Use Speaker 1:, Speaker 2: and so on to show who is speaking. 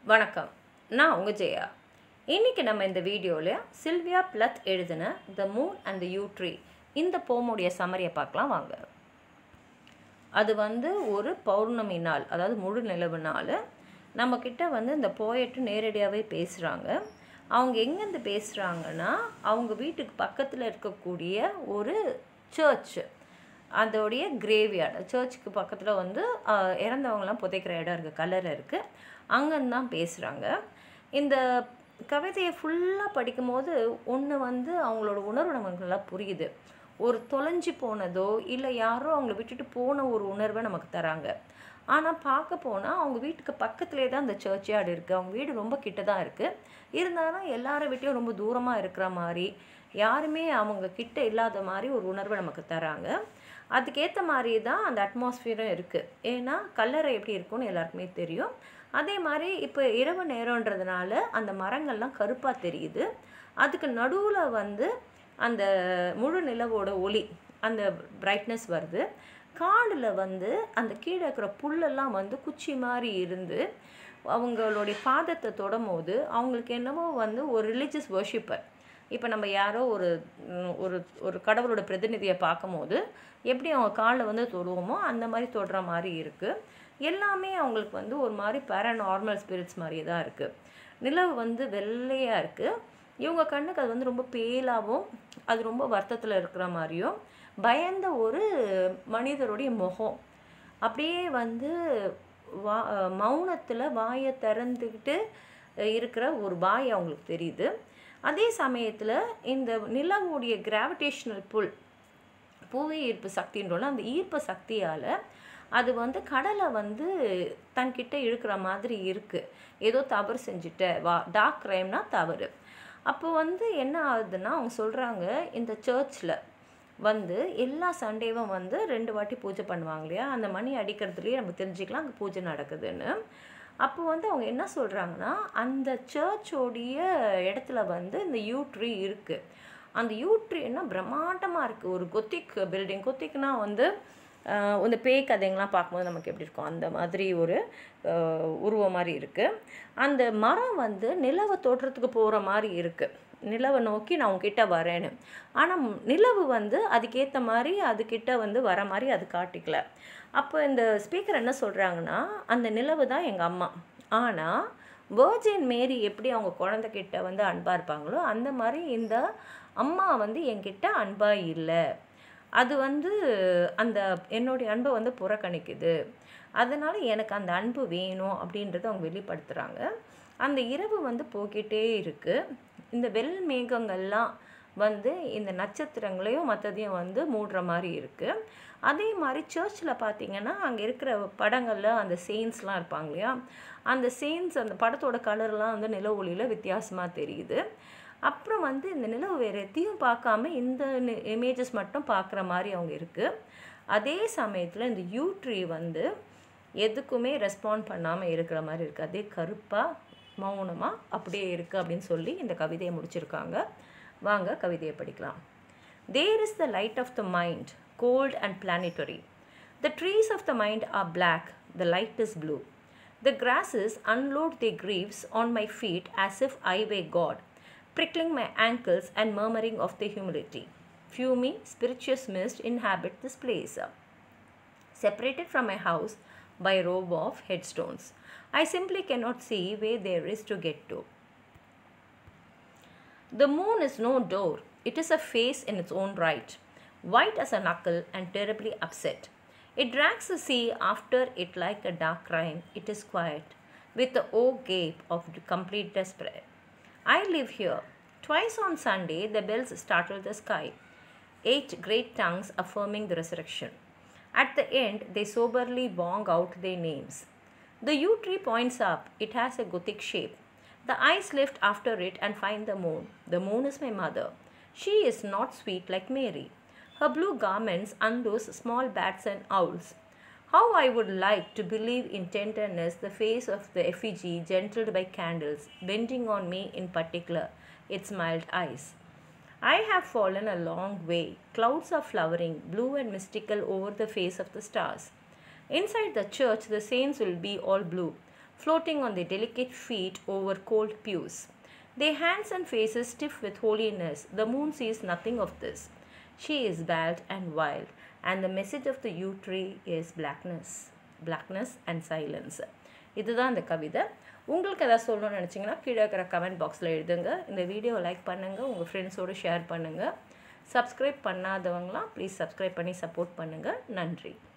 Speaker 1: வணக்கம் நான் உங்கள் ஜெயா இன்னைக்கு நம்ம இந்த வீடியோவில் சில்வியா பிளத் எழுதின the moon and the yew tree இந்த போமுடைய சமரியை பார்க்கலாம் வாங்க அது வந்து ஒரு பௌர்ணமி நாள் அதாவது முழு நிலவு நாள் நம்மக்கிட்ட வந்து இந்த போயட்டு நேரடியாகவே பேசுகிறாங்க அவங்க எங்கேருந்து பேசுகிறாங்கன்னா அவங்க வீட்டுக்கு பக்கத்தில் இருக்கக்கூடிய ஒரு சர்ச் அதோடைய கிரேவியார்டு சர்ச்சுக்கு பக்கத்தில் வந்து ஆஹ், இறந்தவங்கலாம் புதைக்கிற இடம் இருக்குது கல்லறை இருக்குது அங்கேருந்து தான் பேசுகிறாங்க இந்த கவிதையை ஃபுல்லாக படிக்கும்போது ஒன்று வந்து அவங்களோட உணர்வு நமக்கு நல்லா புரியுது ஒரு தொலைஞ்சு போனதோ இல்லை யாரோ அவங்கள விட்டுட்டு போன ஒரு உணர்வை நமக்கு தராங்க ஆனால் பார்க்க போனால் அவங்க வீட்டுக்கு பக்கத்துலேயே தான் அந்த சர்ச் யார்டு இருக்குது அவங்க வீடு ரொம்ப கிட்ட தான் இருக்குது இருந்தாலும் எல்லார வீட்டையும் ரொம்ப தூரமாக இருக்கிற மாதிரி யாருமே அவங்க கிட்ட இல்லாத மாதிரி ஒரு உணர்வை நமக்கு தராங்க அதுக்கேற்ற மாதிரி தான் அந்த அட்மாஸ்ஃபியரும் இருக்குது ஏன்னா கல்லறை எப்படி இருக்கும்னு எல்லாருக்குமே தெரியும் அதே மாதிரி இப்போ இரவு நேரன்றதுனால அந்த மரங்கள்லாம் கருப்பாக தெரியுது அதுக்கு நடுவில் வந்து அந்த முழு நிலவோட ஒளி அந்த பிரைட்னஸ் வருது காடில் வந்து அந்த கீழே இருக்கிற புல்லெல்லாம் வந்து குச்சி மாதிரி இருந்து அவங்களுடைய பாதத்தை தொடும்போது அவங்களுக்கு என்னவோ வந்து ஒரு ரிலீஜியஸ் வர்ஷிப்பர் இப்போ நம்ம யாரோ ஒரு ம், ஒரு ஒரு கடவுளோட பிரதிநிதியை பார்க்கும்போது எப்படி அவங்க காலில் வந்து தொடுவோமோ அந்த மாதிரி தொடுற மாதிரி இருக்குது எல்லாமே அவங்களுக்கு வந்து ஒரு மாதிரி பேரநார்மல் ஸ்பிரிட்ஸ் மாதிரி தான் இருக்குது நிலவு வந்து வெள்ளையாக இருக்குது இவங்க கண்ணுக்கு அது வந்து ரொம்ப பேலாகவும் அது ரொம்ப வருத்தத்தில் இருக்கிற மாதிரியும் பயந்த ஒரு மனிதருடைய முகம் அப்படியே வந்து வா மௌனத்தில் வாயை திறந்துக்கிட்டு இருக்கிற ஒரு வாய் அவங்களுக்கு தெரியுது அதே சமயத்தில் இந்த நிலவுடைய கிராவிடேஷனல் புல் புவி ஈர்ப்பு சக்தின்றோம்ல அந்த ஈர்ப்பு சக்தியால் அது வந்து கடலை வந்து தன்கிட்ட இழுக்கிற மாதிரி இருக்குது ஏதோ தவறு செஞ்சுட்ட வா டார்க் க்ரைம்னா தவறு அப்போ வந்து என்ன ஆகுதுன்னா அவங்க சொல்கிறாங்க இந்த சர்ச்சில் வந்து எல்லா சண்டேவும் வந்து ரெண்டு வாட்டி பூஜை பண்ணுவாங்க இல்லையா அந்த மணி அடிக்கிறதுலேயே நம்ம தெரிஞ்சுக்கலாம் அங்கே பூஜை நடக்குதுன்னு அப்போ வந்து அவங்க என்ன சொல்கிறாங்கன்னா அந்த சர்ச்சோடைய இடத்துல வந்து இந்த யூ ட்ரீ இருக்குது அந்த யூ ட்ரீன்னா பிரம்மாண்டமாக இருக்குது ஒரு கொத்திக் பில்டிங் கொத்திக்னா வந்து ஆஹ், இந்த பேய் கதைங்கள்லாம் பார்க்கும்போது நமக்கு எப்படி இருக்கும் அந்த மாதிரி ஒரு ஆஹ், உருவம் மாதிரி இருக்குது அந்த மரம் வந்து நிலவை தோற்றத்துக்கு போகிற மாதிரி இருக்குது நிலவை நோக்கி நான் உங்ககிட்ட வரேன்னு ஆனால் நிலவு வந்து அதுக்கேற்ற மாதிரி அதுக்கிட்ட வந்து வர மாதிரி அது காட்டிக்கல அப்போ இந்த ஸ்பீக்கர் என்ன சொல்கிறாங்கன்னா அந்த நிலவு தான் எங்கள் அம்மா ஆனால் வேர்ஜின் மேரி எப்படி அவங்க குழந்தைகிட்ட வந்து அன்பாக இருப்பாங்களோ அந்த மாதிரி இந்த அம்மா வந்து என்கிட்ட அன்பாக இல்லை அது வந்து அந்த என்னுடைய அன்பை வந்து புறக்கணிக்குது அதனால் எனக்கு அந்த அன்பு வேணும் அப்படின்றத அவங்க வெளிப்படுத்துகிறாங்க அந்த இரவு வந்து போய்கிட்டே இருக்குது இந்த வெள் மேகங்கள்லாம் வந்து இந்த நட்சத்திரங்களையும் மற்றதையும் வந்து மூடுற மாதிரி இருக்குது அதே மாதிரி சர்ச்சில் பார்த்தீங்கன்னா அங்கே இருக்கிற படங்களில் அந்த செயின்ஸ்லாம் இருப்பாங்க இல்லையா அந்த செயின்ஸ் அந்த படத்தோட கலர்லாம் வந்து நில ஒளியில் வித்தியாசமாக தெரியுது அப்புறம் வந்து இந்த நிலவு வேறு எதையும் பார்க்காம இந்த இமேஜஸ் மட்டும் பார்க்குற மாதிரி அவங்க இருக்குது அதே சமயத்தில் இந்த யூ ட்ரீ வந்து எதுக்குமே ரெஸ்பாண்ட் பண்ணாமல் இருக்கிற மாதிரி இருக்குது அதே கருப்பாக மௌனமாக அப்படியே இருக்குது அப்படின்னு சொல்லி இந்த கவிதையை முடிச்சிருக்காங்க வாங்க கவிதையை படிக்கலாம் There is the light of the mind, cold and planetary. The trees of the mind are black, the light is blue. The grasses unload their griefs on my feet as if I were God, prickling my ankles and murmuring of their humility. Fumy, spirituous mist inhabit this place. Separated from my house by a row of headstones, I simply cannot see where there is to get to. The moon is no door, it is a face in its own right, white as a knuckle and terribly upset. It drags the sea after it like a dark crime. It is quiet, with the o gape of complete despair. I live here. Twice on Sunday, the bells startle the sky, eight great tongues affirming the resurrection. At the end, they soberly bong out their names. The yew tree points up, it has a Gothic shape. The eyes lift after it and find the moon. The moon is my mother. She is not sweet like Mary. Her blue garments unloose small bats and owls. How I would like to believe in tenderness the face of the effigy gentled by candles, bending on me in particular, its mild eyes. I have fallen a long way. Clouds are flowering, blue and mystical over the face of the stars. Inside the church, the saints will be all blue, floating on their delicate feet over cold pews. Their hands and faces stiff with holiness. The moon sees nothing of this. She is bald and wild, and the message of the yew tree is blackness, blackness and silence. இதுதான் இந்த கவிதை உங்களுக்கு எதாவது சொல்லணும்னு நினச்சிங்கன்னா கீழே இருக்கிற comment பாக்ஸில் எழுதுங்க இந்த வீடியோவை லைக் பண்ணுங்கள் உங்கள் ஃப்ரெண்ட்ஸோடு ஷேர் பண்ணுங்கள் சப்ஸ்கிரைப் பண்ணாதவங்களாம் ப்ளீஸ் சப்ஸ்கிரைப் பண்ணி சப்போர்ட் பண்ணுங்கள் நன்றி